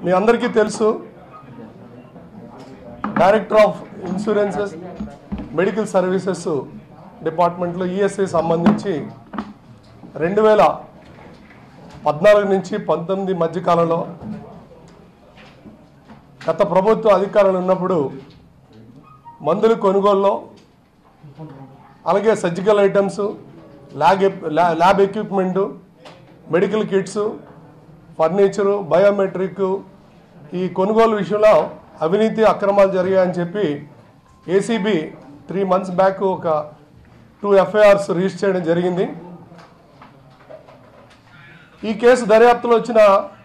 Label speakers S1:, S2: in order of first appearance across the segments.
S1: మీ అందరికీ తెలుసు director of insurances medical services డిపార్ట్మెంట్లో ఈఎస్ఐ సంబంధించి రెండు వేల పద్నాలుగు నుంచి పంతొమ్మిది మధ్యకాలంలో గత ప్రభుత్వ అధికారులు ఉన్నప్పుడు మందుల కొనుగోలులో అలాగే surgical items lab lab equipment medical kits furniture biometric ఈ కొనుగోలు విషయంలో అవినీతి అక్రమాలు జరిగాయని చెప్పి ఏసీబీ త్రీ మంత్స్ బ్యాక్ ఒక టూ ఎఫ్ఐఆర్స్ రిజిస్టర్ చేయడం జరిగింది ఈ కేసు దర్యాప్తులో వచ్చిన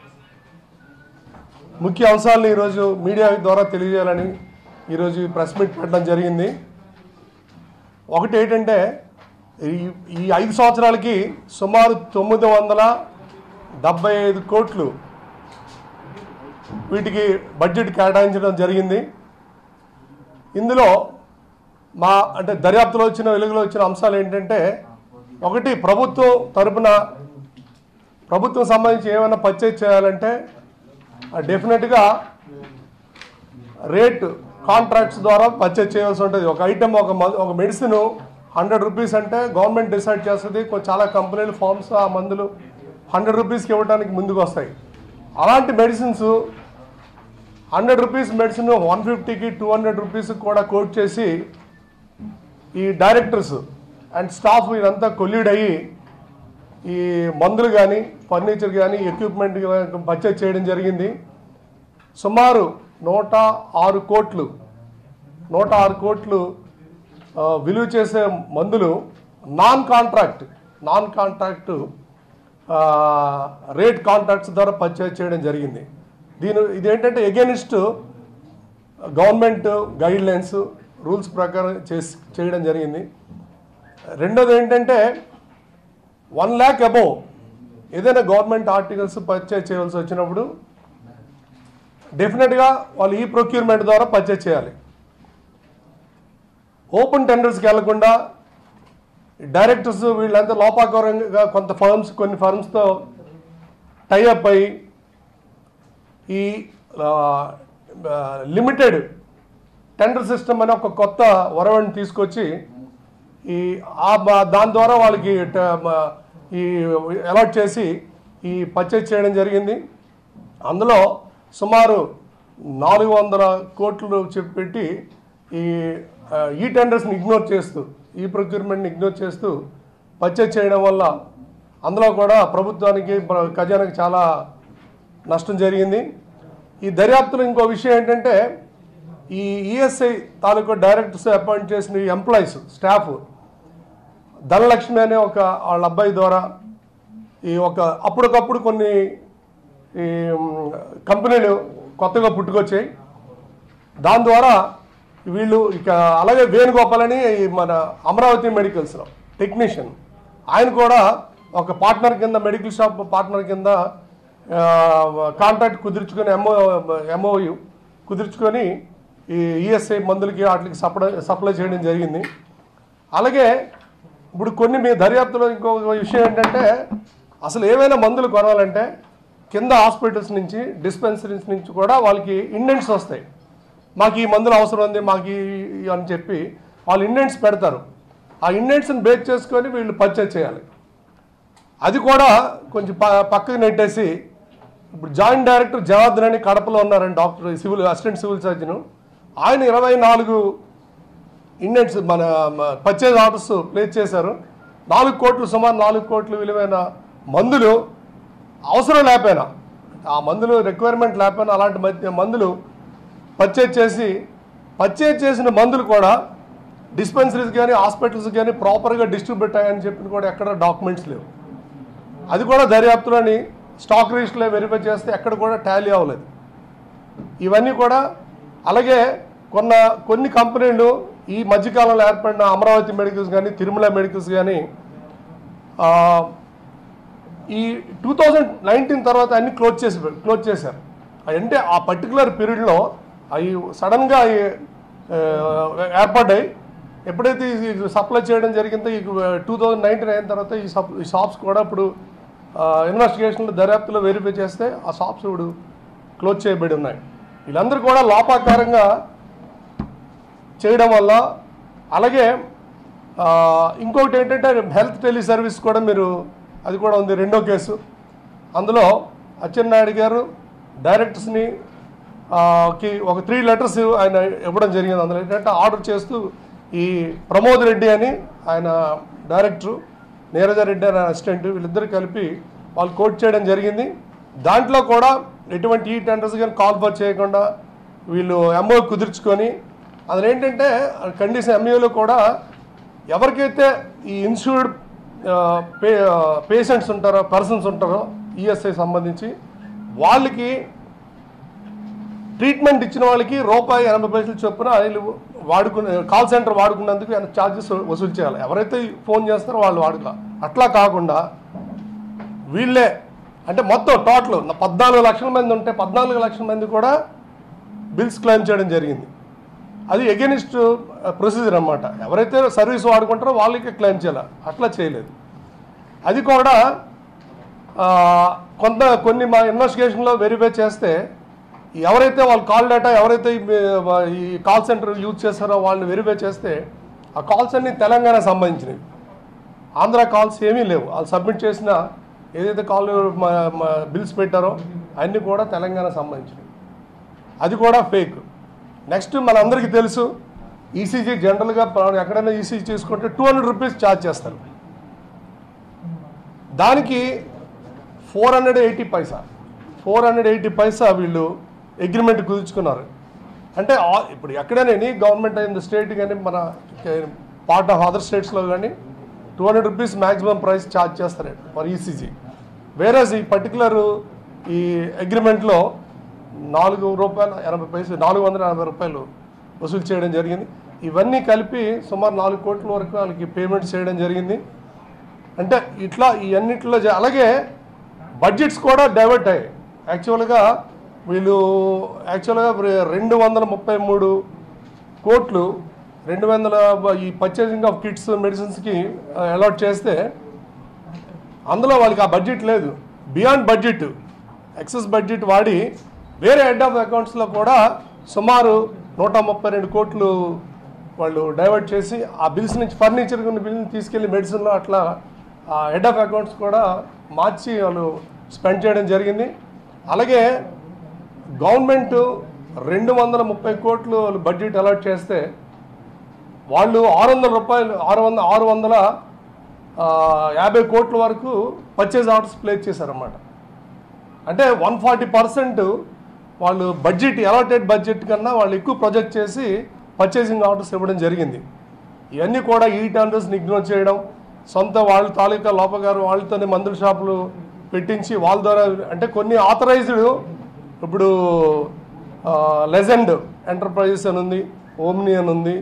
S1: ముఖ్య అంశాలను ఈరోజు మీడియా ద్వారా తెలియజేయాలని ఈరోజు ఈ ప్రెస్ మీట్ పెట్టడం జరిగింది ఒకటి ఏంటంటే ఈ ఈ ఐదు సంవత్సరాలకి సుమారు తొమ్మిది వందల డెబ్బై ఐదు కోట్లు వీటికి బడ్జెట్ కేటాయించడం జరిగింది ఇందులో మా అంటే దర్యాప్తులో వచ్చిన వెలుగులో వచ్చిన అంశాలు ఏంటంటే ఒకటి ప్రభుత్వం తరపున ప్రభుత్వం సంబంధించి ఏమైనా పర్చేజ్ చేయాలంటే డెఫినెట్గా రేట్ కాంట్రాక్ట్స్ ద్వారా పర్చేజ్ చేయాల్సి ఉంటుంది ఒక ఐటెం ఒక మ- ఒక మెడిసిన్ హండ్రెడ్ రూపీస్ అంటే గవర్నమెంట్ డిసైడ్ చేస్తుంది కొ- చాలా కంపెనీలు ఫార్మ్స్ ఆ మందులు హండ్రెడ్ రూపీస్కి ఇవ్వడానికి ముందుకు వస్తాయి అలాంటి medicines hundred rupees medicine one ఫిఫ్టీకి టూ హండ్రెడ్ రూపీస్ కూడా కోట్ చేసి ఈ డైరెక్టర్స్ అండ్ స్టాఫ్ ఇదంతా కొల్లీడ్ అయ్యి ఈ మందులు కానీ ఫర్నిచర్ కానీ ఎక్విప్మెంట్ పర్చేజ్ చేయడం జరిగింది సుమారు నూట ఆరు కోట్లు నూట ఆరు కోట్లు ఆ, విలువ చేసే మందులు నాన్ కాంట్రాక్ట్ నాన్ కాంట్రాక్ట్ ఆ, రేట్ కాంట్రాక్ట్స్ ద్వారా పర్చేజ్ చేయడం జరిగింది దీని ఇదేంటంటే against government guidelines rules ప్రకారం చేసి చేయడం జరిగింది రెండోది ఏంటంటే వన్ ల్యాక్ అబోవ్ ఏదైనా గవర్నమెంట్ ఆర్టికల్స్ పర్చేజ్ చేయవలసి వచ్చినప్పుడు డెఫినెట్గా వాళ్ళు ఈ ప్రొక్యూర్మెంట్ ద్వారా పర్చేజ్ చేయాలి ఓపెన్ టెండర్స్కి వెళ్లకుండా డైరెక్టర్స్ వీళ్ళంతా లోపాకరంగా కొంత ఫర్మ్స్ కొన్ని ఫర్మ్స్తో టైఅప్ అయ్యి ఈ లిమిటెడ్ టెండర్ సిస్టమ్ అనే ఒక కొత్త వరవడిని తీసుకొచ్చి ఈ ఆ బ- దాని ద్వారా వాళ్ళకి ట- మ- ఈ అలాట్ చేసి ఈ పర్చేజ్ చేయడం జరిగింది అందులో సుమారు నాలుగు వందల కోట్లు చెప్పి పెట్టి ఈ ఆ, ఈ టెండర్స్ని ఇగ్నోర్ చేస్తూ ఈ ప్రొక్యూర్మెంట్ని ఇగ్నోర్ చేస్తూ పర్చేజ్ చేయడం వల్ల అందులో కూడా ప్రభుత్వానికి ప్ర- ఖజానాకి చాలా నష్టం జరిగింది ఈ దర్యాప్తులో ఇంకో విషయం ఏంటంటే ఈ ఈఎస్ఐ తాలూకా డైరెక్టర్స్ అపాయింట్ చేసిన ఈ ఎంప్లాయీస్ స్టాఫ్ ధనలక్ష్మి అనే ఒక వాళ్ళ అబ్బాయి ద్వారా ఈ ఒక అప్పటికప్పుడు కొన్ని ఈ మ్, కంపెనీలు కొత్తగా పుట్టుకొచ్చాయి దాని ద్వారా వీళ్ళు ఇక అలాగే వేణుగోపాల్ అని ఈ మన అమరావతి మెడికల్స్లో టెక్నీషియన్ ఆయన కూడా ఒక పార్ట్నర్ కింద మెడికల్ షాప్ పార్ట్నర్ కింద కాంట్రాక్ట్ కుదుర్చుకొని ఎంఓ ఎంఓయు కుదుర్చుకొని ఈ ఈఎస్ఐ మందులకి వాటికి సప్లై సప్లై చేయడం జరిగింది అలాగే ఇప్పుడు కొన్ని మీ దర్యాప్తులో ఇంకొక విషయం ఏంటంటే అసలు ఏవైనా మందులు కొనాలంటే కింద హాస్పిటల్స్ నుంచి డిస్పెన్సరీస్ నుంచి కూడా వాళ్ళకి ఇండెంట్స్ వస్తాయి మాకు ఈ మందులు అవసరం ఉంది మాకు ఈ- ఈ అని చెప్పి వాళ్ళు ఇండెంట్స్ పెడతారు ఆ ఇండెంట్స్ని బేక్ చేసుకొని వీళ్ళు పర్చేజ్ చేయాలి అది కూడా కొంచెం ప పక్కకు నెట్టేసి ఇప్పుడు జాయింట్ డైరెక్టర్ జనార్దన్ అని కడపలో ఉన్నారండి doctor civil assistant civil surgeon ఆయన ఇరవై నాలుగు ఇండెంట్స్ మన పర్చేజ్ ఆర్డర్స్ ప్లేస్ చేశారు నాలుగు కోట్లు సుమారు నాలుగు కోట్లు విలువైన మందులు అవసరం లేకపోయినా ఆ మందులు రిక్వైర్మెంట్ లేకపోయినా అలాంటి మధ్య మందులు పర్చేజ్ చేసి పర్చేజ్ చేసిన మందులు కూడా డిస్పెన్సరీస్ కానీ హాస్పిటల్స్ కానీ ప్రాపర్గా డిస్ట్రిబ్యూట్ అయ్యాయని చెప్పిన కూడా ఎక్కడ డాక్యుమెంట్స్ లేవు అది కూడా దర్యాప్తులోని స్టాక్ రిజిస్టర్లో వెరిఫై చేస్తే ఎక్కడ కూడా టాలీ అవ్వలేదు ఇవన్నీ కూడా అలాగే కొన్న కొన్ని కంపెనీలు ఈ మధ్యకాలంలో ఏర్పడిన అమరావతి మెడికల్స్ కానీ తిరుమల మెడికల్స్ కానీ ఆ, ఈ టూ థౌజండ్ నైన్టీన్ తర్వాత అన్ని క్లోజ్ చేసి క్లోజ్ చేశారు అంటే ఆ పర్టికులర్ పీరియడ్లో అవి సడన్గా అవి ఆ, ఏర్పడ్డాయి ఎప్పుడైతే ఇది సప్లై చేయడం జరిగిందో ఈ టూ థౌజండ్ నైన్టీన్ అయిన తర్వాత ఈ సప్ ఈ షాప్స్ కూడా ఇప్పుడు ఇన్వెస్టిగేషన్లో దర్యాప్తులో వెరిఫై చేస్తే ఆ షాప్స్ ఇప్పుడు క్లోజ్ చేయబడి ఉన్నాయి వీళ్ళందరూ కూడా లోపాకారంగా చేయడం వల్ల అలాగే ఆ, ఇంకొకటి ఏంటంటే హెల్త్ టెలి సర్వీస్ కూడా మీరు అది కూడా ఉంది రెండో కేసు అందులో అచ్చెన్నాయుడు గారు డైరెక్టర్స్ని ఆ, కి ఒక త్రీ లెటర్స్ ఆయన ఇవ్వడం జరిగింది అందులో ఏంటంటే ఆర్డర్ చేస్తూ ఈ ప్రమోద్ రెడ్డి అని ఆయన డైరెక్టరు నీరజారెడ్డి అని అసిస్టెంట్ వీళ్ళిద్దరు కలిపి వాళ్ళు కోట్ చేయడం జరిగింది దాంట్లో కూడా ఎటువంటి ఈ టెండర్స్ కానీ కాల్ ఫర్ చేయకుండా వీళ్ళు ఎంఓ కుదుర్చుకొని అందులో ఏంటంటే కండిషన్ ఎంఈఓలో కూడా ఎవరికైతే ఈ ఇన్సూర్డ్ పే పేషెంట్స్ ఉంటారో పర్సన్స్ ఉంటారో ఈఎస్ఐ సంబంధించి వాళ్ళకి ట్రీట్మెంట్ ఇచ్చిన వాళ్ళకి రూపాయి ఎనభై పైసలు చొప్పున వీళ్ళు వాడుకునే కాల్ సెంటర్ వాడుకున్నందుకు ఆయన ఛార్జెస్ వసూలు చేయాలి ఎవరైతే ఫోన్ చేస్తారో వాళ్ళు వాడుకో అట్లా కాకుండా వీళ్ళే అంటే మొత్తం టోటల్ పద్నాలుగు లక్షల మంది ఉంటే పద్నాలుగు లక్షల మంది కూడా బిల్స్ క్లెయిమ్ చేయడం జరిగింది అది ఎగెనిస్ట్ ప్రొసీజర్ అన్నమాట ఎవరైతే సర్వీస్ వాడుకుంటారో వాళ్ళకి క్లెయిమ్ చేయాలి అట్లా చేయలేదు అది కూడా ఆ, కొంత కొన్ని మా ఇన్వెస్టిగేషన్లో వెరిఫై చేస్తే ఎవరైతే వాళ్ళ కాల్ డేటా ఎవరైతే ఈ మీ- ఈ కాల్ సెంటర్ యూజ్ చేస్తారో వాళ్ళని వెరిఫై చేస్తే ఆ కాల్స్ అన్ని తెలంగాణ సంబంధించినవి ఆంధ్ర కాల్స్ ఏమీ లేవు వాళ్ళు సబ్మిట్ చేసిన ఏదైతే కాల్ బిల్స్ పెట్టారో అన్నీ కూడా తెలంగాణ సంబంధించినవి అది కూడా ఫేక్ నెక్స్ట్ మనందరికీ తెలుసు ఈసీజీ జనరల్గా మనం ఎక్కడైనా ఈసీజీ చేసుకుంటే టూ హండ్రెడ్ రూపీస్ ఛార్జ్ చేస్తారు దానికి four hundred eighty paisa four hundred eighty paisa వీళ్ళు అగ్రిమెంట్ కుదుర్చుకున్నారు అంటే ఆ- ఇప్పుడు ఎక్కడైనా ఎనీ గవర్నమెంట్ అయిన స్టేట్ కానీ మన పార్ట్ ఆఫ్ అదర్ స్టేట్స్లో కానీ two hundred rupees maximum price charge చేస్తారు ఫర్ ఈసీజీ వేరేస్ ఈ పర్టికులర్ ఈ అగ్రిమెంట్లో నాలుగు రూపాయల ఎనభై పైసలు నాలుగు వందల ఎనభై రూపాయలు వసూలు చేయడం జరిగింది ఇవన్నీ కలిపి సుమారు నాలుగు కోట్ల వరకు వాళ్ళకి పేమెంట్ చేయడం జరిగింది అంటే ఇట్లా ఈ అన్నింటిలో జ- అలాగే బడ్జెట్స్ కూడా డైవర్ట్ అయ్యాయి యాక్చువల్గా వీళ్ళు యాక్చువల్గా రె- రెండు వందల ముప్పై మూడు కోట్లు రెండు వందల బ- ఈ పర్చేసింగ్ ఆఫ్ కిట్స్ మెడిసిన్స్కి అలాట్ చేస్తే అందులో వాళ్ళకి ఆ బడ్జెట్ లేదు బియాండ్ బడ్జెట్ ఎక్సెస్ బడ్జెట్ వాడి వేరే హెడ్ ఆఫ్ అకౌంట్స్లో కూడా సుమారు నూట ముప్పై రెండు కోట్లు వాళ్ళు డైవర్ట్ చేసి ఆ బిల్స్ నుంచి ఫర్నిచర్ కొన్ని బిల్ని తీసుకెళ్లి మెడిసిన్లో అట్లా ఆ హెడ్ ఆఫ్ అకౌంట్స్ కూడా మార్చి వాళ్ళు స్పెండ్ చేయడం జరిగింది అలాగే గవర్నమెంట్ రెండు వందల ముప్పై కోట్లు వాళ్ళు బడ్జెట్ అలాట్ చేస్తే వాళ్ళు ఆరు వందల రూపాయలు ఆరు వందల ఆరు వందల ఆ, యాభై కోట్ల వరకు పర్చేజ్ ఆర్డర్స్ ప్లేస్ చేశారన్నమాట అంటే వన్ ఫార్టీ పర్సెంట్ వాళ్ళు బడ్జెట్ అలాటెడ్ బడ్జెట్ కన్నా వాళ్ళు ఎక్కువ ప్రొజెక్ట్ చేసి పర్చేసింగ్ ఆర్డర్స్ ఇవ్వడం జరిగింది ఇవన్నీ కూడా ఈ టెండర్స్ని ఇగ్నోర్ చేయడం సొంత వాళ్ళ తాలూకా లోపగారు వాళ్ళతోనే మందుల షాపులు పెట్టించి వాళ్ళ ద్వారా అంటే కొన్ని ఆథరైజ్డ్ ఇప్పుడు లెజెండ్ ఎంటర్ప్రైజెస్ అని ఉంది ఓమ్ని అని ఉంది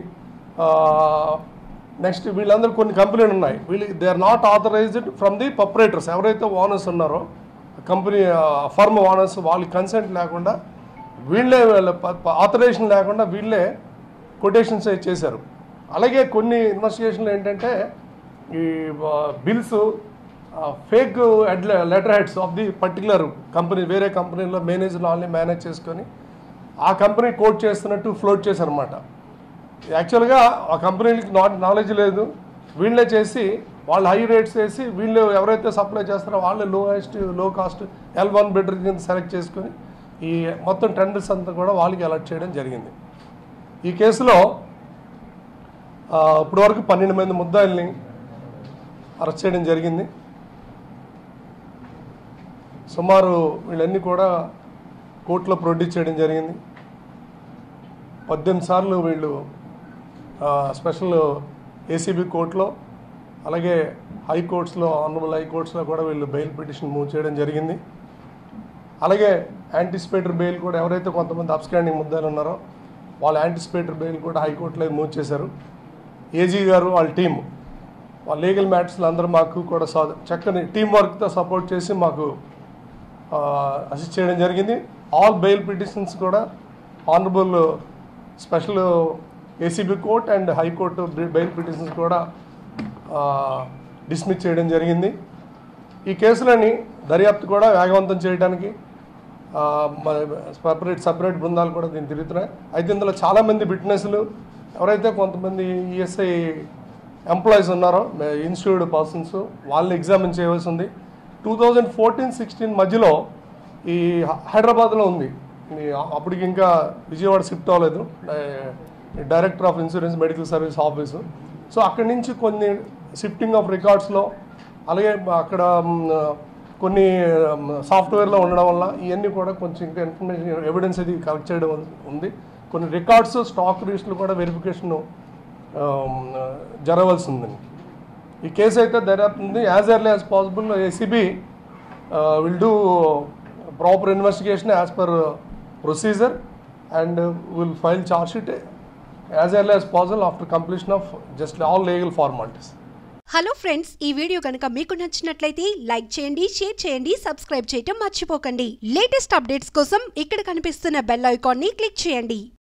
S1: నెక్స్ట్ వీళ్ళందరూ కొన్ని కంపెనీలు ఉన్నాయి వీళ్ళు they are not authorised from the proprietors ఎవరైతే ఓనర్స్ ఉన్నారో కంపెనీ ఫర్మ్ ఓనర్స్ వాళ్ళకి కన్సెంట్ లేకుండా వీళ్ళే వీళ్ళ ఆథరైజేషన్ లేకుండా వీళ్ళే కొటేషన్స్ చేశారు అలాగే కొన్ని ఇన్వెస్టిగేషన్లు ఏంటంటే ఈ bills fake head letter heads of the particular company వేరే కంపెనీలో మేనేజర్ వాళ్ళని మేనేజ్ చేసుకొని ఆ కంపెనీ కోట్ చేస్తున్నట్టు ఫ్లోట్ చేశారనమాట యాక్చువల్గా ఆ కంపెనీలకి నాట్ నాలెడ్జ్ లేదు వీళ్ళే చేసి వాళ్ళు హై రేట్స్ వేసి వీళ్ళు ఎవరైతే సప్లై చేస్తారో వాళ్ళే low highest low cost L one better కింద సెలెక్ట్ చేసుకొని ఈ మొత్తం టెండర్స్ అంతా కూడా వాళ్ళకి అలర్ట్ చేయడం జరిగింది ఈ కేసులో ఆ, ఇప్పటి వరకు పన్నెండు మంది ముద్దాయిల్ని అరెస్ట్ చేయడం జరిగింది సుమారు వీళ్ళన్నీ కూడా కోర్టులో ప్రొడ్యూస్ చేయడం జరిగింది పద్దెనిమిది సార్లు వీళ్ళు ఆ, స్పెషల్ ఏసీబీ కోర్టులో అలాగే హైకోర్ట్స్లో ఆనరబుల్ హైకోర్ట్స్లో కూడా వీళ్ళు బెయిల్ పిటిషన్ మూవ్ చేయడం జరిగింది అలాగే యాంటిసిపేటర్ బెయిల్ కూడా ఎవరైతే కొంతమంది అబ్స్కాండింగ్ ముద్దాలు ఉన్నారో వాళ్ళ యాంటిసిపేటర్ బెయిల్ కూడా హైకోర్టులో మూవ్ చేశారు ఏజీ గారు వాళ్ళ టీం వాళ్ళ లీగల్ మ్యాటర్స్లో అందరూ మాకు కూడా సా చక్కని టీం వర్క్తో సపోర్ట్ చేసి మాకు అసిస్ట్ చేయడం జరిగింది ఆల్ బెయిల్ పిటిషన్స్ కూడా honourable special ACB court and high court bail petitions కూడా డిస్మిస్ చేయడం జరిగింది ఈ కేసులని దర్యాప్తు కూడా వేగవంతం చేయడానికి సపరేట్ సపరేట్ బృందాలు కూడా దీన్ని తిరుగుతున్నాయి అయితే ఇందులో చాలామంది విట్నెస్లు ఎవరైతే కొంతమంది ఈఎస్ఐ ఎంప్లాయీస్ ఉన్నారో ఇన్స్టిట్యూట్ పర్సన్స్ వాళ్ళని ఎగ్జామిన్ చేయవలసి ఉంది టూ థౌజండ్ ఫోర్టీన్ సిక్స్టీన్ మధ్యలో ఈ హ- హైదరాబాద్లో ఉంది ఈ అప్పటికి ఇంకా విజయవాడ షిఫ్ట్ అవ్వలేదు డై- director of insurance medical service office so అక్కడి నుంచి కొన్ని షిఫ్టింగ్ ఆఫ్ రికార్డ్స్లో అలాగే అక్కడ మ్, కొన్ని సాఫ్ట్వేర్లో ఉండడం వల్ల ఇవన్నీ కూడా కొంచెం ఇంకా ఇన్ఫర్మేషన్ ఎవిడెన్స్ అది కలెక్ట్ చేయడం ఉంది కొన్ని రికార్డ్స్ స్టాక్ రిజిస్టర్లు కూడా వెరిఫికేషన్ జరగవలసి ఉందండి ఈ కేసు అయితే దర్యాప్తు ఉంది as early as possible ACB will do proper investigation as per procedure and will file charge sheet as early as possible after completion of just all legal formalities
S2: hello friends ఈ video కనుక మీకు నచ్చినట్లయితే like చేయండి share చేయండి subscribe చేయటం మర్చిపోకండి latest updates కోసం ఇక్కడ కనిపిస్తున్న బెల్ ఐకాన్ని క్లిక్ చేయండి